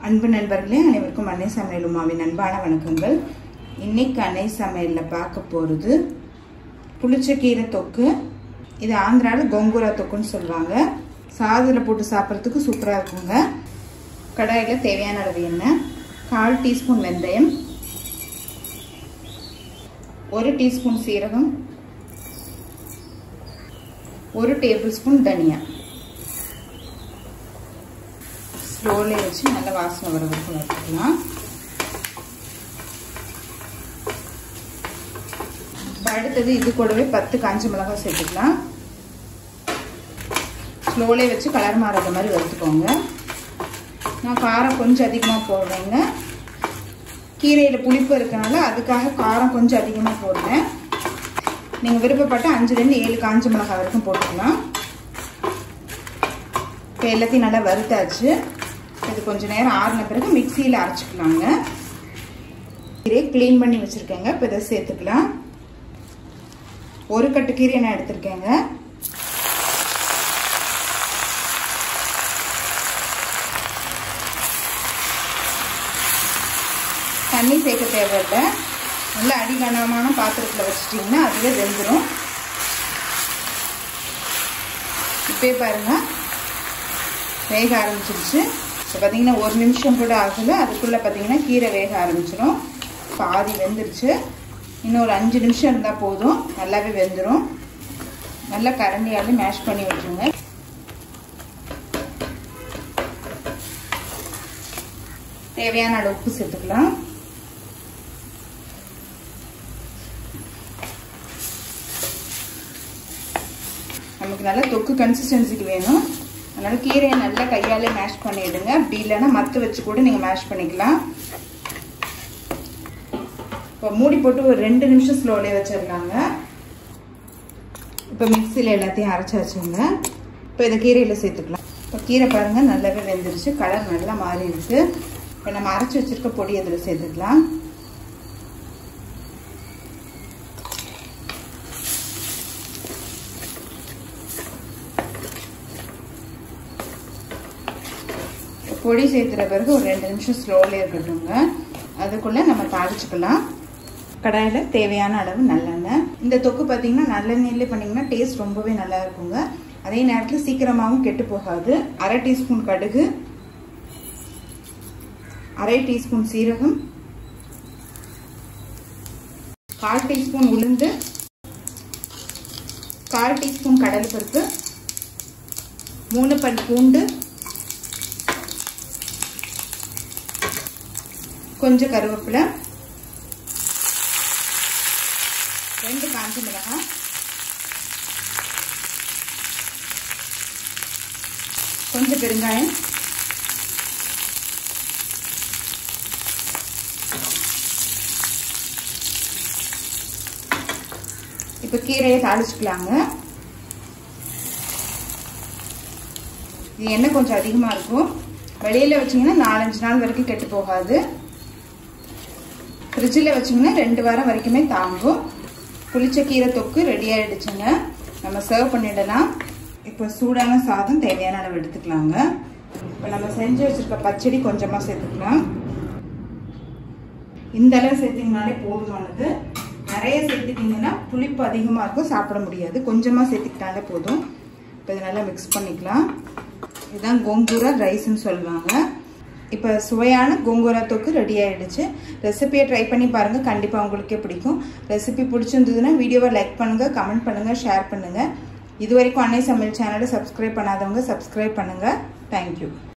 அன்பு நண்பர்களே அனைவருக்கும் அன்னை சமையல் உமாவின் அன்பான வணக்கங்கள் இன்னைக்கு அன்னை சமையலில் பார்க்க போகிறது புளிச்சக்கீரை தொக்கு இது ஆந்திராவில் கோங்கூரா தொக்குன்னு சொல்லுவாங்க சாதத்தில் போட்டு சாப்பிட்றதுக்கு சூப்பராக இருக்குங்க கடாயில் தேவையான அளவு எண்ணெய் கால் டீஸ்பூன் வெந்தயம் ஒரு டீஸ்பூன் சீரகம் ஒரு டேபிள் ஸ்பூன் தனியா ஸ்லோலே வச்சு நல்ல வாசனை வர வரைக்கும் வறுத்துக்கலாம் அடுத்தது இது கூடவே பத்து காஞ்ச மிளகாய் சேர்த்துக்கலாம் ஸ்லோலே வச்சு கலர் மாறாத மாதிரி வறுத்துக்கோங்க நான் காரம் கொஞ்சம் அதிகமாக போடுறேங்க கீரையில் புளிப்பு இருக்கனால அதுக்காக காரம் கொஞ்சம் அதிகமாக போடுறேன் நீங்கள் விருப்பப்பட்ட அஞ்சுலேருந்து ஏழு காஞ்ச மிளகாய் வரைக்கும் போட்டுக்கலாம் இப்போ எல்லாத்தையும் நல்லா வறுத்தாச்சு இது கொஞ்சம் நேரம் ஆறின பிறகு மிக்சியில் அரைச்சிக்கலாங்க கீரையை க்ளீன் பண்ணி வச்சுருக்கேங்க இப்போ இதை சேர்த்துக்கலாம் ஒரு கட்டு கீரை நான் எடுத்திருக்கேங்க தண்ணி சேர்க்க தேவையில்லை நல்லா அடிகனமான பாத்திரத்தில் வச்சிட்டிங்கன்னா அதுவே வெந்துடும் இப்பே பாருங்கள் வேக ஆரம்பிச்சிருச்சு இப்போ பார்த்தீங்கன்னா ஒரு நிமிஷம் கூட ஆகலை அதுக்குள்ளே பார்த்தீங்கன்னா கீரை வேக ஆரம்பிச்சிடும் பாதி வெந்துருச்சு இன்னும் ஒரு அஞ்சு நிமிஷம் இருந்தால் போதும் நல்லாவே வெந்துடும் நல்லா கரண்டியால் மேஷ் பண்ணி விட்டுருங்க தேவையான அளவு உப்பு சேர்த்துக்கலாம் நமக்கு நல்லா தொக்கு கன்சிஸ்டன்சிக்கு வேணும் அதனால கீரையை நல்லா கையாலே மேஷ் பண்ணிடுங்க அப்படி இல்லைன்னா மத்து வச்சு கூட நீங்கள் மேஷ் பண்ணிக்கலாம் இப்போ மூடி போட்டு ஒரு ரெண்டு நிமிஷம் ஸ்லோலே வச்சிடலாங்க இப்போ மிக்சியில் எல்லாத்தையும் அரைச்சி வச்சுங்க இப்போ இதை கீரையில் சேர்த்துக்கலாம் இப்போ கீரை பாருங்கள் நல்லாவே வெந்துருச்சு கலர் நல்லா மாறி இருக்கு இப்போ நம்ம அரைச்சி வச்சிருக்க பொடி அதில் சேர்த்துக்கலாம் பொடி சேர்த்துற பிறகு ஒரு ரெண்டு நிமிஷம் ஸ்லோலே இருக்கட்டுங்க அதுக்குள்ளே நம்ம தாளிச்சுக்கலாம் கடாயில் தேவையான அளவு நல்லெண்ணெய் இந்த தொக்கு பார்த்தீங்கன்னா நல்லெண்ணெயிலே பண்ணிங்கன்னா டேஸ்ட் ரொம்பவே நல்லா இருக்குங்க அதே நேரத்தில் சீக்கிரமாகவும் கெட்டு போகாது அரை டீஸ்பூன் கடுகு அரை டீஸ்பூன் சீரகம் கால் டீஸ்பூன் உளுந்து கால் டீஸ்பூன் கடலைப்பருப்பு மூணு பல் பூண்டு கொஞ்சம் கருவேப்பிலை ரெண்டு காஞ்ச மிளகாய் கொஞ்சம் பெருங்காயம் இப்போ கீரையை தாளிச்சுக்கலாங்க இது எண்ணெய் கொஞ்சம் அதிகமாக இருக்கும் வெளியில் வச்சிங்கன்னா நாலஞ்சு நாள் வரைக்கும் கெட்டு போகாது ஃப்ரிட்ஜில் வச்சிங்கன்னா ரெண்டு வாரம் வரைக்குமே தாங்கும் புளிச்ச கீரை தொக்கு ரெடி ஆகிடுச்சுங்க நம்ம சர்வ் பண்ணிடலாம் இப்போ சூடான சாதம் தேவையான அளவு எடுத்துக்கலாங்க இப்போ நம்ம செஞ்சு வச்சுருக்க பச்சடி கொஞ்சமாக சேர்த்துக்கலாம் இந்த அளவு சேர்த்திங்கனாலே போதுமானது நிறைய சேர்த்துட்டிங்கன்னா புளிப்பு அதிகமாக இருக்கும் சாப்பிட முடியாது கொஞ்சமாக சேர்த்துக்கிட்டாலே போதும் இப்போ இதை நல்லா மிக்ஸ் பண்ணிக்கலாம் இதுதான் கோங்கூரா ரைஸ்ன்னு சொல்லுவாங்க இப்போ சுவையான கோங்கூரா தொக்கு ரெடி ஆகிடுச்சு ரெசிபியை ட்ரை பண்ணி பாருங்கள் கண்டிப்பாக உங்களுக்கே பிடிக்கும் ரெசிபி பிடிச்சிருந்ததுன்னா வீடியோவை லைக் பண்ணுங்கள் கமெண்ட் பண்ணுங்கள் ஷேர் பண்ணுங்கள் இது வரைக்கும் அன்னை சமையல் சேனலை சப்ஸ்கிரைப் பண்ணாதவங்க சப்ஸ்கிரைப் பண்ணுங்கள் தேங்க்யூ